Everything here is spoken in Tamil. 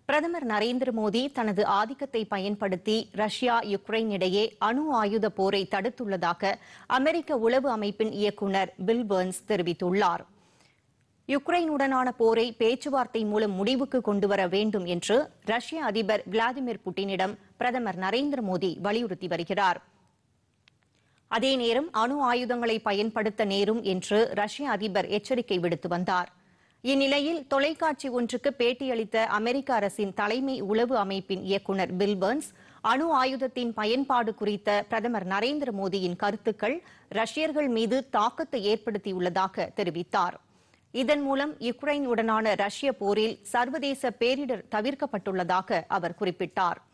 பிரதமர் நரேந்திர மோடி தனது ஆதிக்கத்தை பயன்படுத்தி ரஷ்யா யுக்ரைன் இடையே அணு ஆயுத போரை தடுத்துள்ளதாக அமெரிக்க உளவு அமைப்பின் இயக்குநர் பில் பர்ன்ஸ் தெரிவித்துள்ளார் யுக்ரைனுடனான போரை பேச்சுவார்த்தை மூலம் முடிவுக்கு கொண்டுவர வேண்டும் என்று ரஷ்ய அதிபர் விளாடிமிர் புட்டினிடம் பிரதமர் நரேந்திர மோடி வலியுறுத்தி வருகிறார் அதே நேரம் அணு ஆயுதங்களை பயன்படுத்த நேரும் என்று ரஷ்ய அதிபர் எச்சரிக்கை விடுத்து வந்தார் இந்நிலையில் தொலைக்காட்சி ஒன்றுக்கு பேட்டியளித்த அமெரிக்க அரசின் தலைமை உளவு அமைப்பின் இயக்குநர் பில் பர்ன்ஸ் அணு ஆயுதத்தின் பயன்பாடு குறித்த பிரதமர் நரேந்திர மோடியின் கருத்துக்கள் ரஷ்யர்கள் மீது தாக்கத்தை ஏற்படுத்தியுள்ளதாக தெரிவித்தார் இதன் மூலம் யுக்ரைன் உடனான ரஷ்ய போரில் சர்வதேச பேரிடர் தவிர்க்கப்பட்டுள்ளதாக அவர் குறிப்பிட்டார்